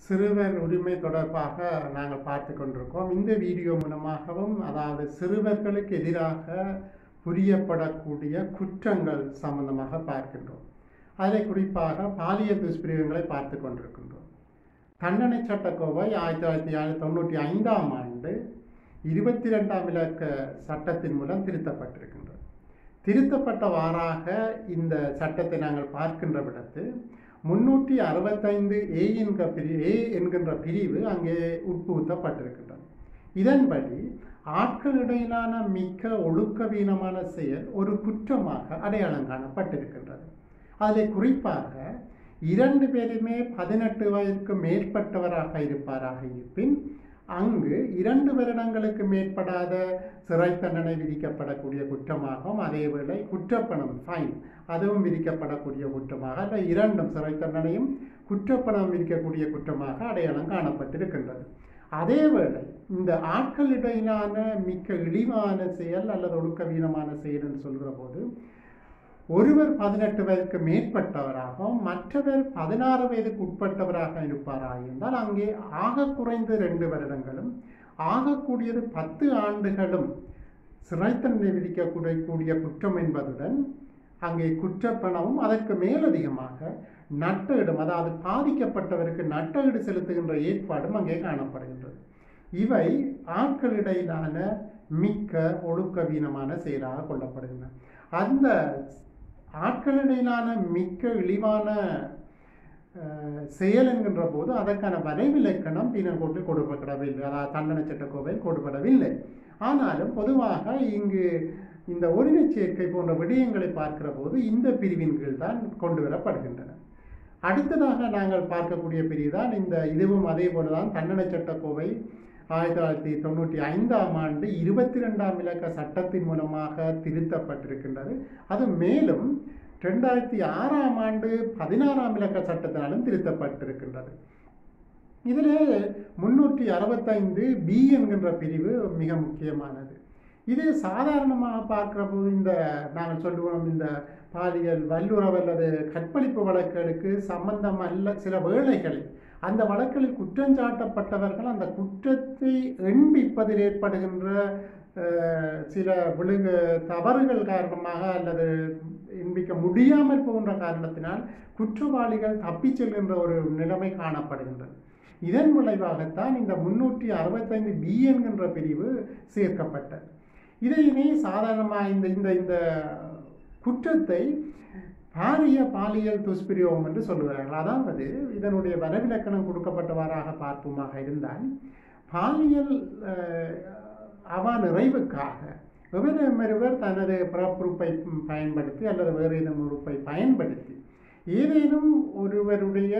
சிறுவர் உரிமை தொடர்பாக நாங்கள் பார்த்து கொண்டிருக்கோம் இந்த வீடியோ மூலமாகவும் அதாவது சிறுவர்களுக்கு எதிராக புரியப்படக்கூடிய குற்றங்கள் சம்பந்தமாக பார்க்கின்றோம் அதில் குறிப்பாக பாலியல் துஷ்பிரயோகங்களை பார்த்து கொண்டிருக்கின்றோம் தண்டனை சட்டக்கோவை ஆயிரத்தி தொள்ளாயிரத்தி தொண்ணூற்றி ஐந்தாம் ஆண்டு இருபத்தி ரெண்டாம் இலக்க சட்டத்தின் மூலம் திருத்தப்பட்டிருக்கின்றது திருத்தப்பட்டவாறாக இந்த சட்டத்தை நாங்கள் பார்க்கின்ற விடத்து முன்னூற்றி அறுபத்தைந்து ஏ என்கிற பிரி ஏ என்கின்ற பிரிவு அங்கே உட்புகுத்தப்பட்டிருக்கின்றது இதன்படி ஆட்களிடையிலான மிக்க ஒழுக்கவீனமான செயல் ஒரு குற்றமாக அடையாளம் காணப்பட்டிருக்கின்றது அதில் குறிப்பாக இரண்டு பேருமே பதினெட்டு வயதுக்கு மேற்பட்டவராக இருப்பாராக இருப்பின் அங்கு இரண்டு வருடங்களுக்கு மேற்படாத சிறை தண்டனை விதிக்கப்படக்கூடிய குற்றமாகவும் அதேவேளை குற்றப்பணம் ஃபைன் அதுவும் விதிக்கப்படக்கூடிய குற்றமாக அல்ல இரண்டும் சிறை தண்டனையும் குற்றப்பணம் விதிக்கக்கூடிய குற்றமாக அடையாளம் காணப்பட்டிருக்கின்றது அதேவேளை இந்த ஆட்களிடையிலான மிக்க இழிவான செயல் அல்லது ஒழுக்கவீனமான செயல் என்று சொல்கிற போது ஒருவர் பதினெட்டு வயதுக்கு மேற்பட்டவராகவும் மற்றவர் பதினாறு வயதுக்கு உட்பட்டவராக இருப்பாராக இருந்தால் அங்கே ஆக குறைந்து ரெண்டு வருடங்களும் ஆகக்கூடியது பத்து ஆண்டுகளும் சிறை தண்டனை விதிக்கக்கூடிய கூடிய குற்றம் என்பதுடன் அங்கே குற்றப்பணமும் அதற்கு மேலதிகமாக நட்டஈடும் அதாவது பாதிக்கப்பட்டவருக்கு நட்டஈடு செலுத்துகின்ற ஏற்பாடும் அங்கே காணப்படுகின்றது இவை ஆட்களிடையிலான மிக்க ஒழுக்கவீனமான செயலாக கொள்ளப்படுகின்றன அந்த ஆட்களிடையிலான மிக்க இழிவான செயல் என்கின்ற போது அதற்கான வரைவிலக்கணம் பீனல் கோட்டில் கொடுக்கப்படவில்லை அதாவது தண்டனை சட்டக்கோவையில் கொடுக்கப்படவில்லை ஆனாலும் பொதுவாக இங்கு இந்த ஒருங்கை சேர்க்கை போன்ற விடயங்களை பார்க்கிற போது இந்த பிரிவின் கீழ் தான் கொண்டு வரப்படுகின்றன அடுத்ததாக நாங்கள் பார்க்கக்கூடிய பிரிவு தான் இந்த இதுவும் அதே போலதான் தண்டனை சட்டக்கோவை ஆயிரத்தி தொள்ளாயிரத்தி தொண்ணூற்றி ஐந்தாம் ஆண்டு இருபத்தி ரெண்டாம் இலக்க சட்டத்தின் மூலமாக திருத்தப்பட்டிருக்கின்றது அது மேலும் ரெண்டாயிரத்தி ஆறாம் ஆண்டு பதினாறாம் இலக்க சட்டத்தினாலும் திருத்தப்பட்டிருக்கின்றது இதில் முன்னூற்றி அறுபத்தைந்து பி என்கின்ற பிரிவு மிக முக்கியமானது இது சாதாரணமாக பார்க்குற போது இந்த நாங்கள் சொல்லுவோம் இந்த பாலியல் வல்லுறவு அல்லது கற்பழிப்பு வழக்குகளுக்கு சம்பந்தம் அல்ல சில வேளைகளில் அந்த வழக்கில் குற்றஞ்சாட்டப்பட்டவர்கள் அந்த குற்றத்தை எண்பிப்பதில் ஏற்படுகின்ற சில விழுக தவறுகள் காரணமாக அல்லது எண்பிக்க முடியாமல் போகின்ற காரணத்தினால் குற்றவாளிகள் தப்பிச் செல்கின்ற ஒரு நிலைமை காணப்படுகின்றது இதன் விளைவாகத்தான் இந்த முன்னூற்றி அறுபத்தைந்து பி என்கின்ற பிரிவு சேர்க்கப்பட்டது இதையுமே சாதாரணமாக இந்த இந்த இந்த குற்றத்தை பாரிய பாலியல் துஷ்பிரயோகம் என்று சொல்லுகிறார்கள் அதாவது இதனுடைய வரவிலக்கணம் கொடுக்கப்பட்டவாறாக பார்ப்போமாக இருந்தால் பாலியல் அவா நிறைவுக்காக எவருமொருவர் தனது பிறப்புறுப்பை பயன்படுத்தி அல்லது வேறு ஏதேனும் உறுப்பை பயன்படுத்தி ஏதேனும் ஒருவருடைய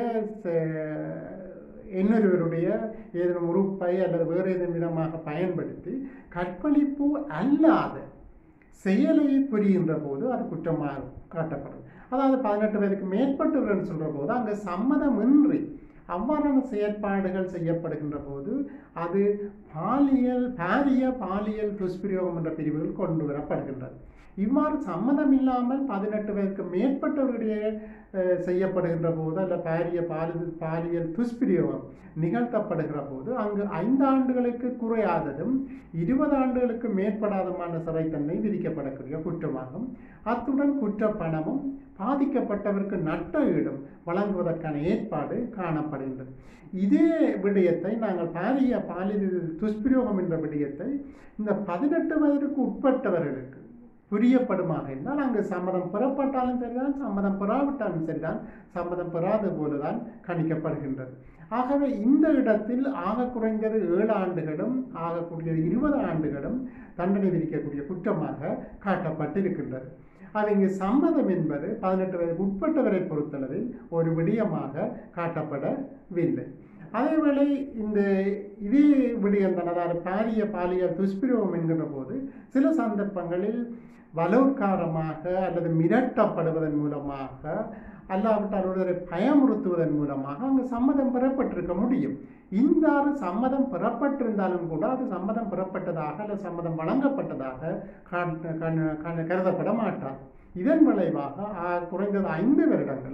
இன்னொருவருடைய ஏதேனும் உறுப்பை அல்லது வேறு ஏதேனும் விதமாக பயன்படுத்தி கற்பழிப்பு அல்லாத செயலை புரிகின்ற போது அது குற்றமாக காட்டப்படும் அதாவது பதினெட்டு வயதுக்கு மேற்பட்டவர்கள் சொல்கிற போது அங்கே சம்மதமின்றி அவ்வாறான செயற்பாடுகள் செய்யப்படுகின்ற போது அது பாலியல் பாரிய பாலியல் துஷ்பிரயோகம் என்ற பிரிவுகள் கொண்டு வரப்படுகின்றது இவ்வாறு சம்மதம் இல்லாமல் பதினெட்டு வயதுக்கு மேற்பட்டவருடைய செய்யப்படுகின்ற போது அல்ல பாரிய பாலி பாலியல் துஷ்பிரயோகம் நிகழ்த்தப்படுகிற போது அங்கு ஐந்து ஆண்டுகளுக்கு குறையாததும் இருபது ஆண்டுகளுக்கு மேற்படாதமான சிறை தண்டனை விதிக்கப்படக்கூடிய குற்றமாகும் அத்துடன் குற்றப்பணமும் பாதிக்கப்பட்டவருக்கு நட்ட ஈடும் வழங்குவதற்கான ஏற்பாடு காணப்படுகின்றது இதே விடயத்தை நாங்கள் பாரிய பாலியல் துஷ்பிரயோகம் என்ற விடயத்தை இந்த பதினெட்டு வயதுக்கு உட்பட்டவர்களுக்கு புரியப்படுமாக இருந்தால் அங்கு சம்மதம் பெறப்பட்டாலும் சரிதான் சம்மதம் பெறாவிட்டாலும் சரிதான் சம்மதம் பெறாத போலதான் கணிக்கப்படுகின்றது ஆகவே இந்த இடத்தில் ஆக குறைந்தது ஏழு ஆண்டுகளும் ஆகக்கூடியது இருபது ஆண்டுகளும் தண்டனை விதிக்கக்கூடிய குற்றமாக காட்டப்பட்டிருக்கின்றது அது இங்கு சம்மதம் என்பது பதினெட்டு வயதுக்கு உட்பட்டவரை பொறுத்தளவில் ஒரு விடயமாக காட்டப்படவில்லை அதேவேளை இந்த இதே விடயம் தான் அதாவது பாரிய பாலியல் துஷ்பிரயோகம் என்கின்ற போது சில சந்தர்ப்பங்களில் வலோத்காரமாக அல்லது மிரட்டப்படுவதன் மூலமாக அல்லாவிட்டால் ஒருவரை பயமுறுத்துவதன் மூலமாக அங்கு சம்மதம் பெறப்பட்டிருக்க முடியும் இந்த சம்மதம் பெறப்பட்டிருந்தாலும் கூட அது சம்மதம் பெறப்பட்டதாக அல்லது சம்மதம் வழங்கப்பட்டதாக கருதப்பட மாட்டார் இதன் விளைவாக குறைந்தது ஐந்து வருடங்களும்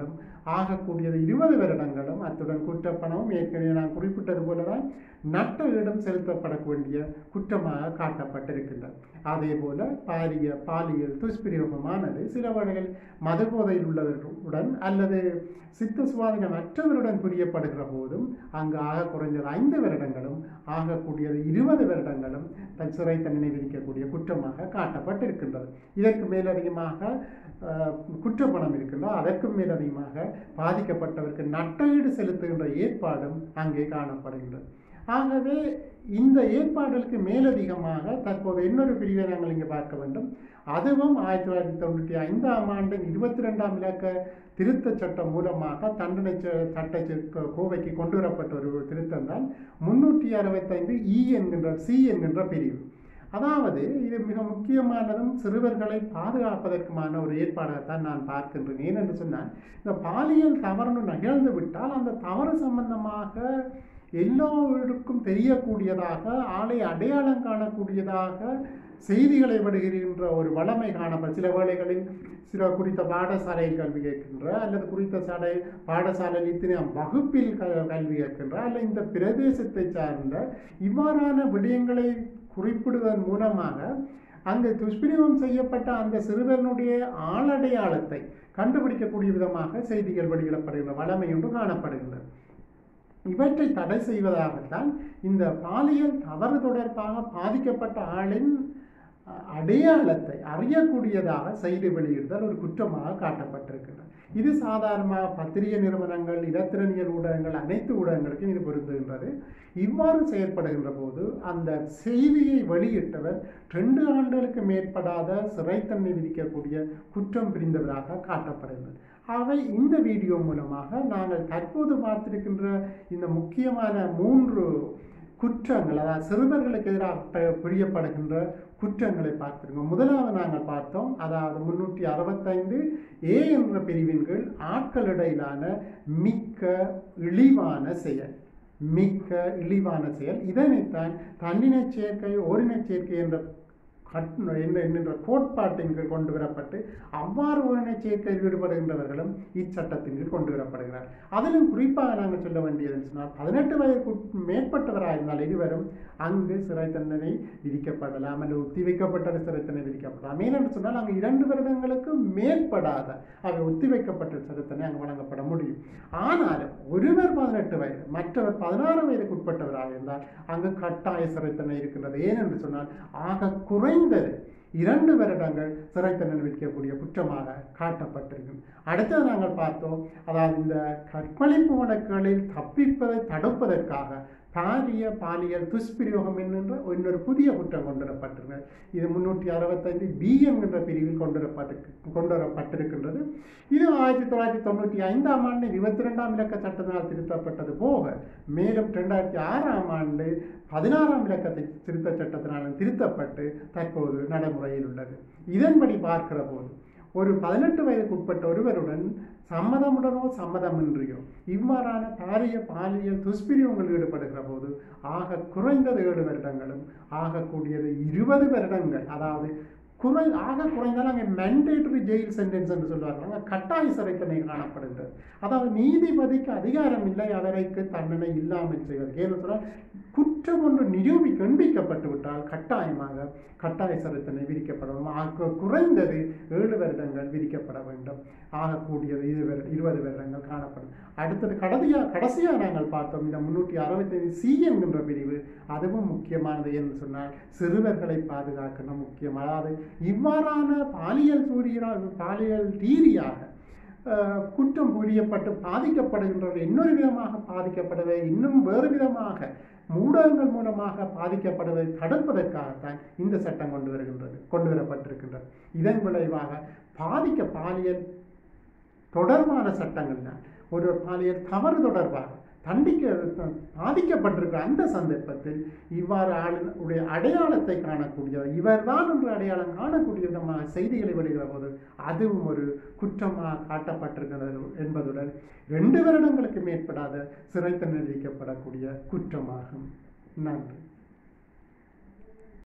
ஆகக்கூடியது இருபது வருடங்களும் அத்துடன் குற்றப்பணமும் ஏற்கனவே நான் குறிப்பிட்டது போலதான் நட்ட ஈடும் செலுத்தப்பட வேண்டிய குற்றமாக காட்டப்பட்டிருக்கின்றது அதே போல பாரிய பாலியல் துஷ்பிரயோகமானது சில வகைகள் மதபோதையில் உள்ளவர்களுடன் அல்லது சித்த சுவாதீனம் மற்றவருடன் புரியப்படுகிற போதும் அங்கு ஆக குறைந்தது ஐந்து வருடங்களும் ஆகக்கூடியது இருபது வருடங்களும் தன் சிறை தண்டனை விதிக்கக்கூடிய குற்றமாக காட்டப்பட்டிருக்கின்றது இதற்கு மேலதிகமாக அஹ், குற்றப்பணம் இருக்கின்றோ அதற்கும் மேலதிகமாக பாதிக்கப்பட்டவருக்கு நட்டஈடு செலுத்துகின்ற ஏற்பாடும் அங்கே காணப்படுகின்றது ஆகவே இந்த ஏற்பாடுகளுக்கு மேலதிகமாக தற்போது இன்னொரு பிரிவை நாங்கள் இங்கே பார்க்க வேண்டும் அதுவும் ஆயிரத்தி தொள்ளாயிரத்தி தொண்ணூற்றி ஐந்தாம் ஆண்டின் இருபத்தி ரெண்டாம் இலக்க திருத்தச் சட்டம் மூலமாக தண்டனை ச- சட்ட ச- கோவைக்கு கொண்டு வரப்பட்ட ஒரு திருத்தம் தான் முன்னூற்றி அறுபத்தைந்து இ என்கின்ற சி என்கின்ற பிரிவு அதாவது இது மிக முக்கியமானதும் சிறுவர்களை பாதுகாப்பதற்குமான ஒரு ஏற்பாடாகத்தான் நான் பார்க்கின்றேன் ஏனென்று சொன்னால் இந்த பாலியல் தவறு நிகழ்ந்து விட்டால் அந்த தவறு சம்பந்தமாக எல்லோருக்கும் தெரியக்கூடியதாக ஆளை அடையாளம் காணக்கூடியதாக செய்திகளை விடுகின்ற ஒரு வளமை காணப்படும் சில வேளைகளில் சில குறித்த பாடசாலையில் கல்வி கேட்கின்ற அல்லது குறித்த சாலை பாடசாலையில் இத்தனை வகுப்பில் க- கல்வி கேட்கின்ற அல்ல இந்த பிரதேசத்தை சார்ந்த இவ்வாறான விடயங்களை குறிப்பிடுவதன் மூலமாக அங்கு துஷ்பிரயோகம் செய்யப்பட்ட அந்த சிறுவனுடைய ஆளடையாளத்தை கண்டுபிடிக்கக்கூடிய விதமாக செய்திகள் வெளியிடப்படுகின்ற வளமை ஒன்று காணப்படுகின்றது இவற்றை தடை செய்வதாகத்தான் இந்த பாலியல் தவறு தொடர்பாக பாதிக்கப்பட்ட ஆளின் அஹ், அடையாளத்தை அறியக்கூடியதாக செய்தி வெளியிடுதல் ஒரு குற்றமாக காட்டப்பட்டிருக்கிறது இது சாதாரணமாக பத்திரிகை நிறுவனங்கள் இலத்திரனியல் ஊடகங்கள் அனைத்து ஊடகங்களுக்கும் இது பொருந்துகின்றது இவ்வாறு செயற்படுகின்ற போது அந்த செய்தியை வெளியிட்டவர் ரெண்டு ஆண்டுகளுக்கு மேற்படாத சிறை தண்டனை விதிக்கக்கூடிய குற்றம் புரிந்தவராக காட்டப்படுகிறது ஆகவே இந்த வீடியோ மூலமாக நாங்கள் தற்போது பார்த்திருக்கின்ற இந்த முக்கியமான மூன்று குற்றங்கள் அதாவது சிறுவர்களுக்கு எதிராக ப- புரியப்படுகின்ற குற்றங்களை பார்த்திருக்கோம் முதலாவது நாங்கள் பார்த்தோம் அதாவது முன்னூற்றி அறுபத்தைந்து ஏ என்ற பிரிவின் கீழ் ஆட்களிடையிலான மிக்க இழிவான செயல் மிக்க இழிவான செயல் இதனைத்தான் தன்னினைச் சேர்க்கை ஓரினச் சேர்க்கை என்ற கட் என்ன என்கின்ற கோட்பாட்டின் கீழ் கொண்டு வரப்பட்டு அவ்வாறு ஓரினச் சேர்க்கையில் ஈடுபடுகின்றவர்களும் இச்சட்டத்தின் கீழ் கொண்டு வரப்படுகிறார் அதிலும் குறிப்பாக நாங்கள் சொல்ல வேண்டியது சொன்னால் பதினெட்டு வயதுக்கு உட்- மேற்பட்டவராக இருந்தால் இருவரும் அங்கு சிறை தண்டனை விதிக்கப்படலாம் அல்லது ஒத்திவைக்கப்பட்ட சிறை தண்டனை விதிக்கப்படலாம் ஏனென்று சொன்னால் அங்கு இரண்டு வருடங்களுக்கு மேற்படாத அவை ஒத்திவைக்கப்பட்ட சிறை தண்டனை அங்கு வழங்கப்பட முடியும் ஆனாலும் ஒருவர் பதினெட்டு வயது மற்றவர் பதினாறு வயதுக்கு உட்பட்டவராக இருந்தால் அங்கு கட்டாய சிறை தண்டனை இருக்கின்றது ஏனென்று சொன்னால் ஆக குறைந்தது இரண்டு வருடங்கள் சிறை தண்டனை விதிக்கக்கூடிய குற்றமாக காட்டப்பட்டிருக்கும் அடுத்தது நாங்கள் பார்த்தோம் அதாவது இந்த கற்பழிப்பு வழக்குகளில் தப்பிப்பதை தடுப்பதற்காக பாரிய பாலியல் துஷ்பிரயோகம் என்கின்ற இன்னொரு புதிய குற்றம் கொண்டு வரப்பட்டிருக்கிறது இது முன்னூற்றி அறுபத்தைந்து பி என்கின்ற பிரிவில் கொண்டு வரப்பட்டு கொண்டு வரப்பட்டிருக்கின்றது இது ஆயிரத்தி தொள்ளாயிரத்தி தொண்ணூற்றி ஐந்தாம் ஆண்டு இருபத்தி ரெண்டாம் இலக்க சட்டத்தினால் திருத்தப்பட்டது போக மேலும் ரெண்டாயிரத்தி ஆறாம் ஆண்டு பதினாறாம் இலக்கத்தை திருத்த சட்டத்தினாலும் திருத்தப்பட்டு தற்போது நடைமுறையில் உள்ளது இதன்படி பார்க்கிற போது ஒரு பதினெட்டு வயதுக்கு உட்பட்ட ஒருவருடன் சம்மதமுடனோ சம்மதமின்றியோ இவ்வாறான பாரிய பாலியல் துஷ்பிரயோகங்கள் ஈடுபடுகிற போது ஆக குறைந்தது ஏழு வருடங்களும் ஆகக்கூடியது இருபது வருடங்கள் அதாவது குறை ஆக குறைந்தால் அங்கே மேண்டேட்டரி ஜெயில் சென்டென்ஸ் என்று சொல்வார்கள் அங்கே கட்டாய சிறை தண்டனை காணப்படுகிறது அதாவது நீதிபதிக்கு அதிகாரம் இல்லை அவருக்கு தண்டனை இல்லாமல் செய்வது ஏன்னு சொன்னால் குற்றம் ஒன்று நிரூபி கண்பிக்கப்பட்டு விட்டால் கட்டாயமாக கட்டாய சிறை தண்டனை விதிக்கப்படும் ஆக குறைந்தது ஏழு வருடங்கள் விதிக்கப்பட வேண்டும் ஆகக்கூடியது இருபது இருபது வருடங்கள் காணப்படும் அடுத்தது கடைசியா கடைசியாக நாங்கள் பார்த்தோம் இந்த முன்னூற்றி அறுபத்தைந்து சி என்கின்ற பிரிவு அதுவும் முக்கியமானது என்று சொன்னால் சிறுவர்களை பாதுகாக்கணும் முக்கியம் அதாவது இவ்வாறான பாலியல் சூரிய பாலியல் ரீதியாக அஹ், குற்றம் புரியப்பட்டு பாதிக்கப்படுகின்றவர் இன்னொரு விதமாக பாதிக்கப்படுவதை இன்னும் வேறு விதமாக ஊடகங்கள் மூலமாக பாதிக்கப்படுவதை தடுப்பதற்காகத்தான் இந்த சட்டம் கொண்டு வருகின்றது கொண்டு வரப்பட்டிருக்கின்றது இதன் விளைவாக பாதிக்க பாலியல் தொடர்பான சட்டங்கள்ல ஒரு பாலியல் தவறு தொடர்பாக தண்டிக்க பாதிக்கப்பட்டிருக்கிற அந்த சந்தர்ப்பத்தில் இவ்வாறு ஆளுடைய அடையாளத்தை காணக்கூடிய இவர்தான் என்று அடையாளம் காணக்கூடிய விதமாக செய்திகளை வெளியிடுகிற போது அதுவும் ஒரு குற்றமாக காட்டப்பட்டிருக்கிறது என்பதுடன் ரெண்டு வருடங்களுக்கு மேற்படாத சிறை தண்டனை விதிக்கப்படக்கூடிய குற்றமாகும் நன்றி